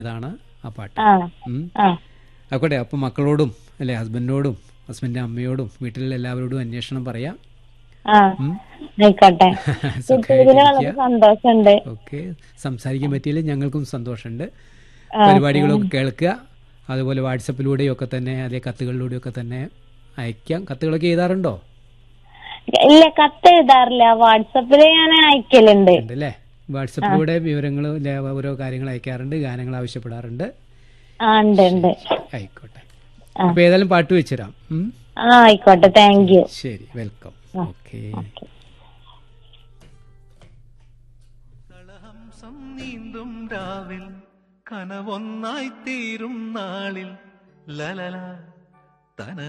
ഇതാണ് ആ പാട്ട് ആ ഉം. ആ ആയിക്കോട്ടെ അപ്പം മക്കളോടും അല്ലെ ഹസ്ബൻഡിനോടും ഹസ്ബൻഡിൻ്റെ അമ്മയോടും വീട്ടിലുള്ള എല്ലാവരോടും അന്വേഷണം പറയാം ആ ഉം. ആയിക്കോട്ടെ കിട്ടിയതിൽ വളരെ സുഖമായിട്ടിരിക്കുക സന്തോഷമുണ്ട് ഓക്കെ സംസാരിക്കാൻ പറ്റിയില്ല ഞങ്ങൾക്കും സന്തോഷമുണ്ട് പരിപാടികളൊക്കെ കേൾക്കുക അതുപോലെ വാട്സപ്പിലൂടെയും ഒക്കെ തന്നെ അതേ കത്തുകളിലൂടെയും ഒക്കെ തന്നെ അയക്കാം കത്തുകളൊക്കെ എഴുതാറുണ്ടോ ഇല്ല കത്ത് എഴുതാറില്ല വാട്സപ്പില് ഞാൻ അയക്കലുണ്ട് ഉണ്ട് അല്ലേ വാട്സപ്പിലൂടെ വിവരങ്ങൾ ഓരോ കാര്യങ്ങൾ അയക്കാറുണ്ട് ഗാനങ്ങൾ ആവശ്യപ്പെടാറുണ്ട് ആ ഉണ്ട് ഉണ്ട് ആയിക്കോട്ടെ അപ്പൊ ഏതായാലും പാട്ട് വെച്ചുതരാം ഉം. ആ ആയിക്കോട്ടെ താങ്ക് യു ശരി വെൽക്കം ഓക്കെ കളഹംസം നീന്തും രാവിൽ കനവൊന്നായി തീരും നാളിൽ ലലല തന